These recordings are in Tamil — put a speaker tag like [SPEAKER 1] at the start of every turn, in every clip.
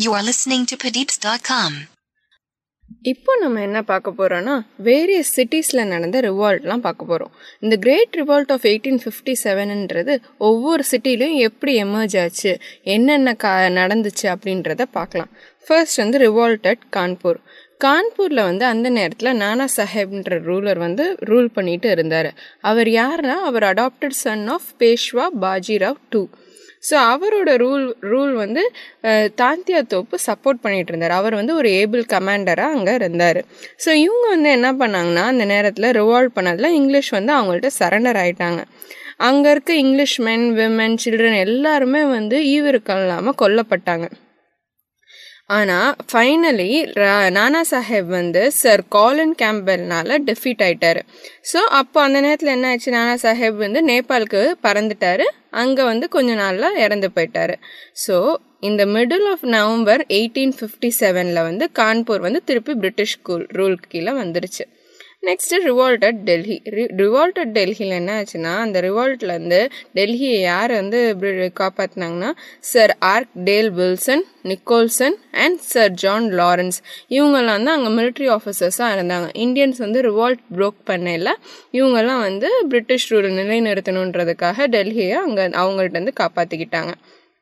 [SPEAKER 1] You are listening to Padeeps.com.
[SPEAKER 2] இப்போ நம்ம என்ன பார்க்க போகிறோன்னா வேரியஸ் சிட்டிஸில் நடந்த ரிவால்ட்லாம் பார்க்க போகிறோம் இந்த great revolt of eighteen fifty செவனுன்றது ஒவ்வொரு சிட்டிலையும் எப்படி எமர்ஜ் ஆச்சு என்னென்ன கா நடந்துச்சு அப்படின்றத பார்க்கலாம் ஃபர்ஸ்ட் வந்து ரிவால்ட் அட் கான்பூர் கான்பூரில் வந்து அந்த நேரத்தில் நானா சாஹேப்ன்ற ரூலர் வந்து ரூல் பண்ணிட்டு இருந்தார் அவர் யாருன்னா அவர் adopted son of Peshwa Bajirao two so அவரோட ரூல் ரூல் வந்து அஹ், தாந்தியா தோப்பு சப்போர்ட் பண்ணிட்டு இருந்தார் அவர் வந்து ஒரு ஏபிள் கமாண்டராக அங்கே இருந்தார் ஸோ இவங்க வந்து என்ன பண்ணாங்கன்னா அந்த நேரத்தில் ரிவால்வ் பண்ணதில் இங்கிலீஷ் வந்து அவங்கள்ட்ட சரண்டர் ஆயிட்டாங்க அங்கே இருக்க இங்கிலீஷ் மென் விமன் சில்ட்ரன் எல்லாருமே வந்து ஈவிருக்கம் இல்லாமல் கொல்லப்பட்டாங்க ஆனால் ஃபைனலி நானா சாஹேப் வந்து சர் காலின் கேம்பெல்னால டெஃபீட் ஆயிட்டாரு ஸோ அப்போ அந்த நேரத்தில் என்ன ஆச்சு நானா சாஹேப் வந்து நேபாளுக்கு பறந்துட்டாரு அங்கே வந்து கொஞ்ச நாளில் இறந்து போயிட்டாரு ஸோ இந்த middle of November eighteen fifty செவனில் வந்து கான்பூர் வந்து திருப்பி பிரிட்டிஷ் கூல் ரூல் கீழே வந்துருச்சு next revolt at Delhi revolt at டெல்லியில் என்ன ஆச்சுன்னா அந்த ரிவால்ட்லேருந்து டெல்லியை யார் வந்து பிரி- காப்பாத்துனாங்கன்னா sir Archdale Wilson Nicholson and sir John Lawrence இவங்கெல்லாம் தான் அங்கே military ஆஃபீஸர்ஸாக இருந்தாங்க இந்தியன்ஸ் வந்து ரிவால்ட் ப்ரோக் பண்ணல இவங்கெல்லாம் வந்து பிரிட்டிஷ் ரூல் நிலைநிறுத்தணுன்றதுக்காக டெல்லியை அங்கே அவங்கள்ட்ட இருந்து காப்பாற்றிக்கிட்டாங்க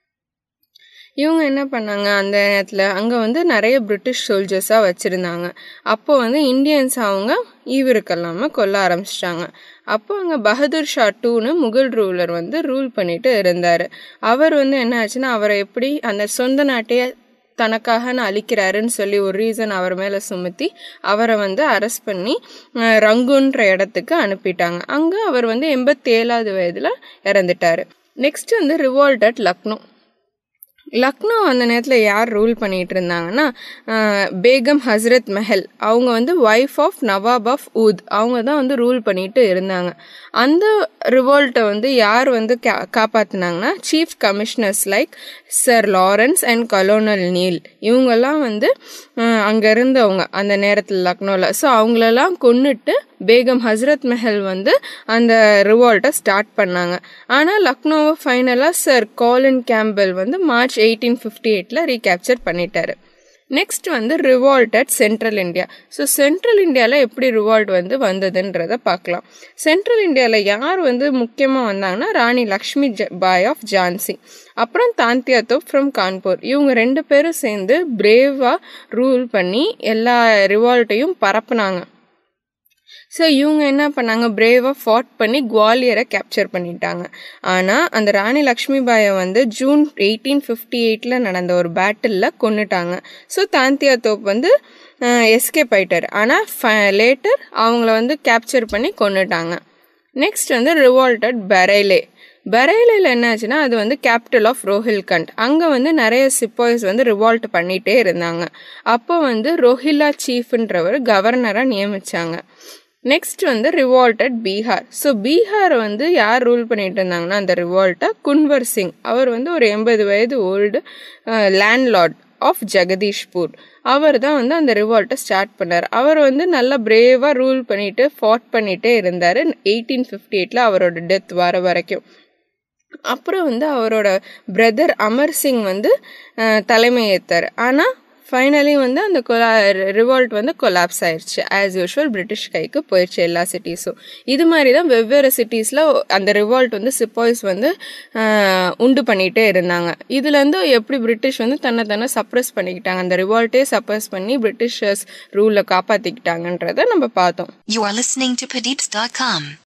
[SPEAKER 2] இவங்க என்ன பண்ணாங்க அந்த நேரத்தில் அங்கே வந்து நிறைய பிரிட்டிஷ் சோல்ஜர்ஸாக வச்சுருந்தாங்க அப்போ வந்து இந்தியன்ஸ் அவங்க ஈவிருக்கல்லாமல் கொல்ல ஆரம்பிச்சிட்டாங்க அப்போ அங்கே பகதூர் ஷா டூன்னு முகல் ரூலர் வந்து ரூல் பண்ணிட்டு இருந்தார் அவர் வந்து என்ன ஆச்சுன்னா அவரை எப்படி அந்த சொந்த நாட்டையே தனக்காக நான் அழிக்கிறாருன்னு சொல்லி ஒரு ரீசன் அவர் மேலே சுமத்தி அவரை வந்து அரெஸ்ட் பண்ணி அஹ், ரங்குன்ற இடத்துக்கு அனுப்பிட்டாங்க அங்கே அவர் வந்து எண்பத்தி ஏழாவது வயதில் இறந்துட்டார் நெக்ஸ்ட் வந்து ரிவால்ட் அட் லக்னோ லக்னோ அந்த நேரத்தில் யார் ரூல் பண்ணிட்டு இருந்தாங்கன்னா அஹ், பேகம் ஹஸ்ரத் மெஹல் அவங்க வந்து ஒய்ஃப் ஆஃப் நவாப் ஆஃப் ஊத் அவங்க தான் வந்து ரூல் பண்ணிட்டு இருந்தாங்க அந்த ரிவோல்ட்டை வந்து யார் வந்து கா காப்பாற்றினாங்கன்னா chief commissioners like sir Lawrence and colonel Neill இவங்கெல்லாம் வந்து அங்கே இருந்தவங்க அந்த நேரத்தில் லக்னோவில் ஸோ அவங்களெல்லாம் கொன்னுட்டு பேகம் ஹஸ்ரத் மெஹல் வந்து அந்த ரிவால்ட்டை ஸ்டார்ட் பண்ணாங்க ஆனால் லக்னோவை ஃபைனலாக சர் காலின் கேம்பெல் வந்து மார்ச் எயிட்டீன் ஃபிஃப்டி எயிட்டில் ரீகேப்சர் பண்ணிட்டாரு நெக்ஸ்ட் வந்து revolt at central India so central இந்தியாவில் எப்படி ரிவால்ட் வந்து வந்ததுன்றதை பார்க்கலாம் சென்ட்ரல் இந்தியாவில் யார் வந்து முக்கியமாக வந்தாங்கன்னா ராணி லக்ஷ்மி ஜ- பாய் ஆஃப் ஜான்சி அப்புறம் தாந்தியா தோப் ஃப்ரம் கான்பூர் இவங்க ரெண்டு பேரும் சேர்ந்து பிரேவாக ரூல் பண்ணி எல்லா ரிவால்ட்டையும் பரப்புனாங்க ஸோ இவங்க என்ன பண்ணாங்க பிரேவாக ஃபாட் பண்ணி குவாலியரை கேப்சர் பண்ணிட்டாங்க ஆனால் அந்த ராணி லக்ஷ்மிபாயை வந்து ஜூன் எயிட்டீன் ஃபிஃப்டி எயிட்டில் நடந்த ஒரு பேட்டிலில் கொன்னுட்டாங்க ஸோ தாந்தியா தோப் வந்து எஸ்கேப் ஆயிட்டார் ஆனால் லேட்டர் அவங்கள வந்து கேப்சர் பண்ணி கொன்னுட்டாங்க நெக்ஸ்ட் வந்து ரிவால்டட் பெரைலே பெரைலேல என்ன ஆச்சுன்னா அது வந்து கேபிட்டல் ஆஃப் ரோஹில்கண்ட் அங்கே வந்து நிறைய சிப்பாய்ஸ் வந்து ரிவால்ட் பண்ணிகிட்டே இருந்தாங்க அப்போ வந்து ரோஹில்லா சீஃப்ன்றவர் கவர்னராக நியமிச்சாங்க நெக்ஸ்ட் வந்து ரிவால்டட் பீகார் ஸோ பீகாரை வந்து யார் ரூல் பண்ணிட்டு இருந்தாங்கன்னா அந்த ரிவால்ட்டை குன்வர் சிங் அவர் வந்து ஒரு எண்பது வயது ஓல்டு லேண்ட்லார்ட் ஆஃப் ஜெகதீஷ்பூர் அவர் தான் வந்து அந்த ரிவால்ட்டை ஸ்டார்ட் பண்ணார் அவர் வந்து நல்லா பிரேவாக ரூல் பண்ணிட்டு ஃபாட் பண்ணிட்டே இருந்தார் எயிட்டீன் ஃபிஃப்டி எயிட்டில் அவரோட டெத் வர வரைக்கும் அப்புறம் வந்து அவரோட பிரதர் அமர் சிங் வந்து அஹ், தலைமை ஏற்றார் ஆனால் ஃபைனலி வந்து அந்த கொலா ரிவால்ட் வந்து கொலாப்ஸ் ஆயிடுச்சு ஆஸ் யூஷுவல் பிரிட்டிஷ் கைக்கு போயிடுச்சு எல்லா சிட்டிஸும் இது மாதிரி தான் வெவ்வேறு சிட்டிஸில் அந்த ரிவால்ட் வந்து சிப்பாய்ஸ் வந்து ஆஹ், உண்டு பண்ணிகிட்டே இருந்தாங்க இதுலேருந்து எப்படி பிரிட்டிஷ் வந்து தன்னை தானே சப்ரஸ் பண்ணிக்கிட்டாங்க அந்த ரிவால்ட்டே சப்ரஸ் பண்ணி பிரிட்டிஷர்ஸ் ரூலை காப்பாற்றிக்கிட்டாங்கன்றதை நம்ம பார்த்தோம்
[SPEAKER 1] You are listening to Padeeps.com.